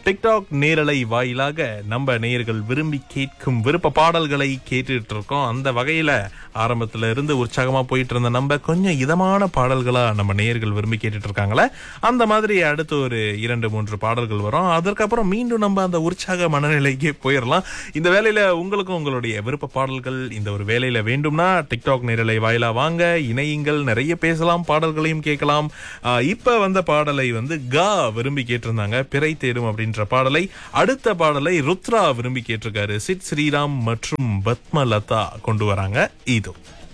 TikTok நேரலை வாயிலாக நம்ம நேயர்கள் விரும்பி கேட்கும் விருப்ப பாடல்களை கேட்டுட்டு இருக்கோம் அந்த வகையில ஆரம்பத்துல இருந்து உற்சாகமா போயிட்டு இருந்த நம்ம கொஞ்சம் இதமான பாடல்களா நம்ம நேயர்கள் விரும்பி கேட்டுட்டு இருக்காங்களே அந்த மாதிரி அடுத்து ஒரு இரண்டு மூன்று பாடல்கள் வரும் அதற்கப்புறம் மீண்டும் நம்ம அந்த உற்சாக மனநிலைக்கே போயிடலாம் இந்த வேலையில உங்களுக்கும் உங்களுடைய விருப்ப பாடல்கள் இந்த ஒரு வேலையில வேண்டும்னா டிக்டாக் நேரலை வாயிலா வாங்க இணையுங்கள் நிறைய பேசலாம் பாடல்களையும் கேட்கலாம் ஆஹ் இப்ப வந்த பாடலை வந்து கா விரும்பி கேட்டிருந்தாங்க பிறை தேடும் அப்படின்ற பாடலை அடுத்த பாடலை ருத்ரா விரும்பி கேட்டிருக்காரு சித் ஸ்ரீராம் மற்றும் பத்மலதா கொண்டு வராங்க இதோ